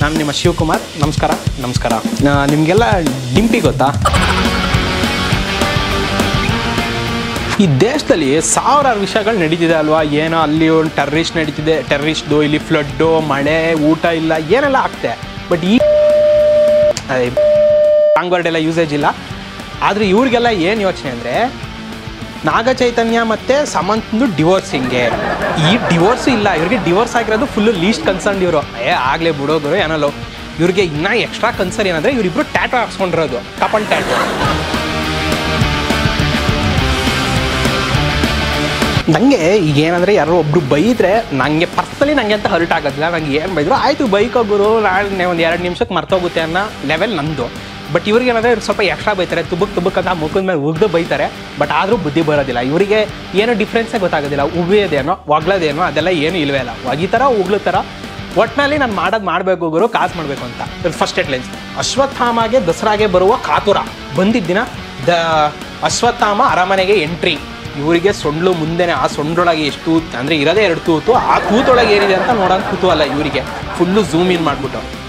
ನಾನು ನಿಮ್ಮ ಶಿವಕುಮಾರ್ ನಮಸ್ಕಾರ ನಮಸ್ಕಾರ ನಾ- ನಿಮಗೆಲ್ಲ ಡಿಂಪಿ ಗೊತ್ತಾ ಈ ದೇಶದಲ್ಲಿ ಸಾವಿರಾರು ವಿಷಯಗಳು ನಡೀತಿದೆ ಅಲ್ವಾ ಏನೋ ಅಲ್ಲಿ ಒಂದು ಟೆರ್ರಿಸ್ಟ್ ನಡೀತಿದೆ ಟೆರ್ರಿಸ್ಟ್ದು ಇಲ್ಲಿ ಫ್ಲಡ್ಡು ಮಳೆ ಊಟ ಇಲ್ಲ ಏನೆಲ್ಲ ಆಗ್ತೆ ಬಟ್ ಈ ರಾಂಗ್ ವರ್ಡ್ ಎಲ್ಲ ಯೂಸೇಜ್ ಇಲ್ಲ ಆದರೆ ಇವ್ರಿಗೆಲ್ಲ ಏನು ಯೋಚನೆ ಅಂದರೆ ನಾಗ ಚೈತನ್ಯ ಮತ್ತು ಸಮಂತ್ದು ಡಿವೋರ್ಸಿಂಗೆ ಈ ಡಿವೋರ್ಸ್ ಇಲ್ಲ ಇವ್ರಿಗೆ ಡಿವೋರ್ಸ್ ಆಗಿರೋದು ಫುಲ್ಲು ಲೀಸ್ಟ್ ಕನ್ಸರ್ನ್ ಇವರು ಏ ಆಗಲೇ ಬಿಡೋದ್ರು ಏನಲ್ಲೋ ಇವ್ರಿಗೆ ಇನ್ನೂ ಎಕ್ಸ್ಟ್ರಾ ಕನ್ಸರ್ನ್ ಏನಂದರೆ ಇವರಿಬ್ರು ಟ್ಯಾಟೋ ಹಾಕ್ಸ್ಕೊಂಡಿರೋದು ಕಪಲ್ ಟ್ಯಾಟೋ ನನಗೆ ಈಗ ಏನಂದರೆ ಯಾರೋ ಒಬ್ರು ಬೈದ್ರೆ ನನಗೆ ಪರ್ಸನಲಿ ನನಗೆ ಅಂತ ಹರ್ಟ್ ಆಗೋದಿಲ್ಲ ನಂಗೆ ಏನು ಬೈದ್ರು ಆಯಿತು ಬೈಕೋ ಗುರು ನಾಳೆ ಒಂದು ಎರಡು ನಿಮಿಷಕ್ಕೆ ಮರ್ತೋಗುತ್ತೆ ಅನ್ನೋ ಲೆವೆಲ್ ನಂದು ಬಟ್ ಇವ್ರಿಗೆ ಏನಂದರೆ ಸ್ವಲ್ಪ ಎಕ್ಸ್ಟ್ರಾ ಬೈತಾರೆ ತುಬುಕ್ ತುಬುಕ್ ಅಂತ ಮುಖದ ಮೇಲೆ ಉಗ್ದು ಬೈತಾರೆ ಬಟ್ ಆದರೂ ಬುದ್ಧಿ ಬರೋದಿಲ್ಲ ಇವರಿಗೆ ಏನೋ ಡಿಫ್ರೆನ್ಸೇ ಗೊತ್ತಾಗೋದಿಲ್ಲ ಉಗಿಯೋದೇನೋ ಒಗ್ಳೋದೇನೋ ಅದೆಲ್ಲ ಏನೂ ಇಲ್ವೇ ಇಲ್ಲ ಒಗಿತಾರ ಉಗ್ಲುತ್ತಾರ ಒಟ್ಟಿನಲ್ಲಿ ನಾನು ಮಾಡೋದು ಮಾಡಬೇಕು ಗುರು ಕಾಸು ಮಾಡಬೇಕು ಅಂತ ಫಸ್ಟ್ ಹೆಡ್ಲೈನ್ಸ್ ಅಶ್ವತ್ಥಾಮಗೆ ದಸರಾಗೆ ಬರುವ ಕಾತುರ ಬಂದಿದ್ದ ದಿನ ದ ಅಶ್ವತ್ಥಾಮ ಅರಮನೆಗೆ ಎಂಟ್ರಿ ಇವರಿಗೆ ಸೊಂಡ್ಲು ಮುಂದೆನೆ ಆ ಸೊಂಡ್ರೊಳಗೆ ಎಷ್ಟು ಅಂದರೆ ಇರೋದೇ ಎರಡು ತೂತು ಆ ತೂತೊಳಗೆ ಏನಿದೆ ಅಂತ ನೋಡೋಕೆ ಕುತೂಹಲ ಇವರಿಗೆ ಫುಲ್ಲು ಝೂಮ್ ಇನ್ ಮಾಡಿಬಿಟ್ಟು